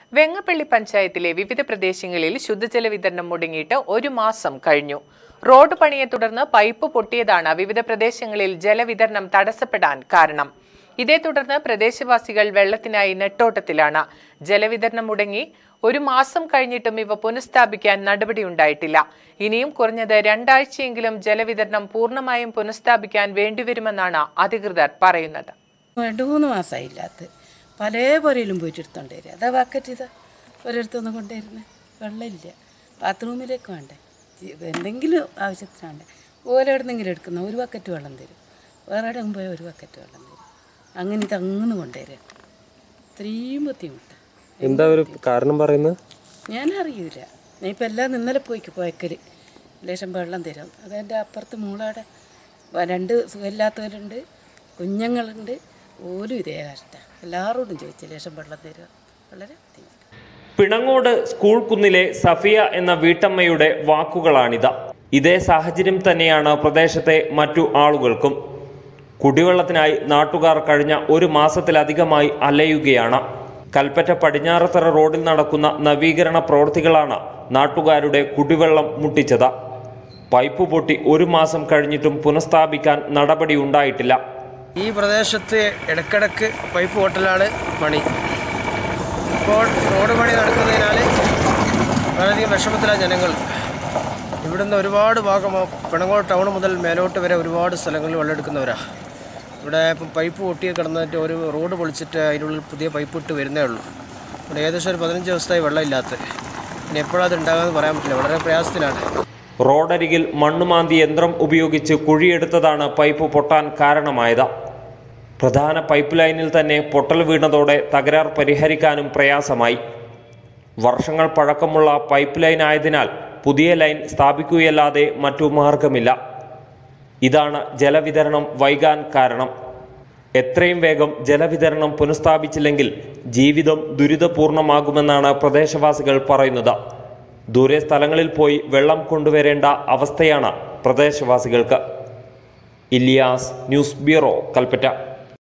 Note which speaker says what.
Speaker 1: വെങ്ങപ്പള്ളി പഞ്ചായത്തിലെ വിവിധ പ്രദേശങ്ങളിൽ ശുദ്ധജല വിതരണം മുടങ്ങിയിട്ട് ഒരു മാസം കഴിഞ്ഞു റോഡ് പണിയെ തുടർന്ന് പൈപ്പ് പൊട്ടിയതാണ് വിവിധ പ്രദേശങ്ങളിൽ ജലവിതരണം തടസ്സപ്പെടാൻ കാരണം ഇതേ തുടർന്ന് പ്രദേശവാസികൾ വെള്ളത്തിനായി നെട്ടോട്ടത്തിലാണ് ജലവിതരണം മുടങ്ങി ഒരു മാസം കഴിഞ്ഞിട്ടും ഇവ പുനഃസ്ഥാപിക്കാൻ നടപടിയുണ്ടായിട്ടില്ല ഇനിയും കുറഞ്ഞത് രണ്ടാഴ്ചയെങ്കിലും ജലവിതരണം പൂർണ്ണമായും പുനഃസ്ഥാപിക്കാൻ വേണ്ടിവരുമെന്നാണ് അധികൃതർ പറയുന്നത്
Speaker 2: രണ്ട് മൂന്ന് മാസമായില്ലാത്ത പല പുരയിലും പോയിട്ട് എടുത്തോണ്ട് വരിക അതാ ബക്കറ്റ് ഇതാ ഒരിടത്തൊന്നും കൊണ്ടുവരുന്നത് വെള്ളമില്ല ബാത്റൂമിലേക്ക് വേണ്ടേ ഇത് എന്തെങ്കിലും ആവശ്യത്തിനാണ്ട് ഓരോ എവിടെന്നെങ്കിലും എടുക്കുന്ന ഒരു ബക്കറ്റ് വെള്ളം തരും വേറെ എവിടെയും പോയാൽ ഒരു ബക്കറ്റ് വെള്ളം തരും അങ്ങനെ ഇത് അങ്ങനെ കൊണ്ടുവരിക ഇത്രയും ബുദ്ധിമുട്ട്
Speaker 3: എന്താ ഒരു കാരണം പറയുന്നത്
Speaker 2: ഞാൻ അറിയില്ല ഞാൻ ഇപ്പം എല്ലാം ഇന്നലെ പോയിക്ക് പോയക്കൽ ലേശം വെള്ളം തരും അതെൻ്റെ അപ്പുറത്ത് മൂളാടെ രണ്ട് സുഖമില്ലാത്തവരുണ്ട് കുഞ്ഞുങ്ങളുണ്ട് ഓലും ഇതേ കഷ്ടം എല്ലാവരോടും ചോദിച്ചു ലേശം വെള്ളം തരുക വളരെ ബുദ്ധിമുട്ട്
Speaker 3: പിണങ്ങോട് സ്കൂൾ കുന്നിലെ സഫിയ എന്ന വീട്ടമ്മയുടെ വാക്കുകളാണിത് ഇതേ സാഹചര്യം തന്നെയാണ് പ്രദേശത്തെ മറ്റു ആളുകൾക്കും കുടിവെള്ളത്തിനായി നാട്ടുകാർ കഴിഞ്ഞ ഒരു മാസത്തിലധികമായി അലയുകയാണ് കൽപ്പറ്റ പടിഞ്ഞാറത്തറ റോഡിൽ നടക്കുന്ന നവീകരണ പ്രവൃത്തികളാണ് നാട്ടുകാരുടെ കുടിവെള്ളം മുട്ടിച്ചത് പൈപ്പ് പൊട്ടി ഒരു മാസം കഴിഞ്ഞിട്ടും പുനഃസ്ഥാപിക്കാൻ നടപടി ഉണ്ടായിട്ടില്ല
Speaker 4: ഈ പ്രദേശത്ത് ഇടക്കിടക്ക് പൈപ്പ് പൊട്ടലാണ് പണി ഇപ്പോൾ റോഡ് പണി നടക്കുന്നതിനാൽ വളരെയധികം വിഷമത്തിലാണ് ജനങ്ങൾ ഇവിടുന്ന് ഒരുപാട് ഭാഗം പിണങ്ങോട് ടൗൺ മുതൽ മേലോട്ട് വരെ ഒരുപാട് സ്ഥലങ്ങളിൽ വെള്ളം എടുക്കുന്നവരാണ് ഇവിടെ ഇപ്പം പൈപ്പ് പൊട്ടി കിടന്നിട്ട് ഒരു റോഡ് പൊളിച്ചിട്ട് അതിനുള്ളിൽ പുതിയ പൈപ്പ് ഇട്ട് വരുന്നേ ഉള്ളൂ ഇവിടെ ഏകദേശം ഒരു പതിനഞ്ച് ദിവസത്തായി വെള്ളം ഇല്ലാത്തത് ഇനി എപ്പോഴാണ് അത് ഉണ്ടാകാമെന്ന് പറയാൻ പറ്റില്ല വളരെ പ്രയാസത്തിലാണ്
Speaker 3: റോഡരികിൽ മണ്ണുമാന്തി യന്ത്രം ഉപയോഗിച്ച് കുഴിയെടുത്തതാണ് പൈപ്പ് പൊട്ടാൻ കാരണമായത് പ്രധാന പൈപ്പ് ലൈനിൽ തന്നെ പൊട്ടൽ വീണതോടെ തകരാർ പരിഹരിക്കാനും പ്രയാസമായി വർഷങ്ങൾ പഴക്കമുള്ള പൈപ്പ് ലൈൻ ആയതിനാൽ പുതിയ ലൈൻ സ്ഥാപിക്കുകയല്ലാതെ മറ്റു മാർഗമില്ല ഇതാണ് ജലവിതരണം വൈകാൻ കാരണം എത്രയും വേഗം ജലവിതരണം പുനഃസ്ഥാപിച്ചില്ലെങ്കിൽ ജീവിതം ദുരിതപൂർണമാകുമെന്നാണ് പ്രദേശവാസികൾ പറയുന്നത് ദൂരെ സ്ഥലങ്ങളിൽ പോയി വെള്ളം കൊണ്ടുവരേണ്ട അവസ്ഥയാണ് പ്രദേശവാസികൾക്ക് ഇലിയാസ് ന്യൂസ് ബ്യൂറോ കൽപ്പറ്റ